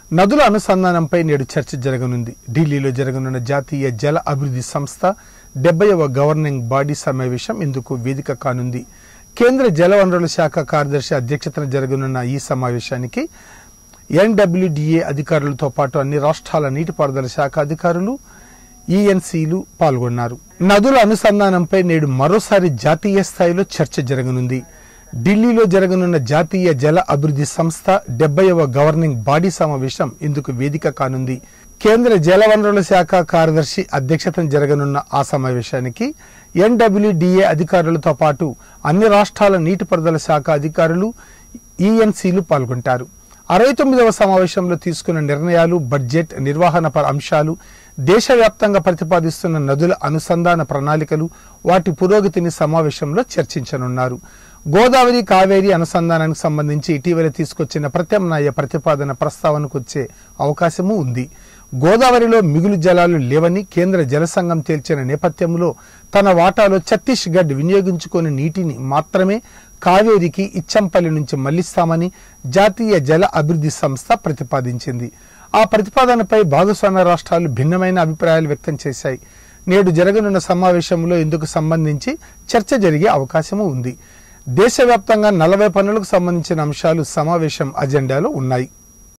నదుల అనుసంధానంపై నేడు చర్చ జరగనుంది ఢిల్లీలో జరగనున్న జాతీయ జల అభివృద్ధి సంస్థ డెబ్బైవ గవర్నింగ్ బాడీ సమావేశం ఇందుకు వేదిక కానుంది కేంద్ర జలవనరుల శాఖ కార్యదర్శి అధ్యక్షతన జరగనున్న ఈ సమావేశానికి ఎన్డబ్ల్యూడిఏ అధికారులతో పాటు అన్ని రాష్ట్రాల నీటిపారుదల శాఖ అధికారులు ఈఎన్సీలు పాల్గొన్నారు నదుల అనుసంధానంపై నేడు మరోసారి జాతీయ స్థాయిలో చర్చ జరగనుంది ఢిల్లీలో జరగనున్న జాతీయ జల అభివృద్ధి సంస్థ డెబ్బైవ గవర్నింగ్ బాడీ సమావేశం ఇందుకు వేదిక కానుంది కేంద్ర జలవనరుల శాఖ కార్యదర్శి అధ్యక్షతన జరగనున్న ఆ సమావేశానికి ఎన్డబ్ల్యూడిఏ అధికారులతో పాటు అన్ని రాష్ట్రాల నీటిపారుదల శాఖ అధికారులు ఈఎన్సీలు పాల్గొంటారు అరవై తొమ్మిదవ సమావేశంలో తీసుకున్న నిర్ణయాలు బడ్జెట్ నిర్వహణపర అంశాలు దేశవ్యాప్తంగా ప్రతిపాదిస్తున్న నదుల అనుసంధాన ప్రణాళికలు వాటి పురోగతిని సమావేశంలో చర్చించనున్నారు గోదావరి కావేరి అనుసంధానానికి సంబంధించి ఇటీవల తీసుకొచ్చిన ప్రత్యామ్నాయ ప్రతిపాదన ప్రస్తావనకు వచ్చే అవకాశము ఉంది గోదావరిలో మిగులు జలాలు లేవని కేంద్ర జలసంఘం తేల్చిన నేపథ్యంలో తన వాటాలో ఛత్తీస్గఢ్ వినియోగించుకుని నీటిని మాత్రమే కావేరికి ఇచ్చంపల్లి నుంచి మళ్లిస్తామని జాతీయ జల అభివృద్ధి సంస్థ ప్రతిపాదించింది ఆ ప్రతిపాదనపై భాగస్వామ్య రాష్ట్రాలు భిన్నమైన అభిప్రాయాలు వ్యక్తం చేశాయి నేడు జరగనున్న సమావేశంలో ఇందుకు సంబంధించి చర్చ జరిగే అవకాశము ఉంది దేశవ్యాప్తంగా నలభై పనులకు సంబంధించిన అంశాలు సమావేశం అజెండాలో ఉన్నాయి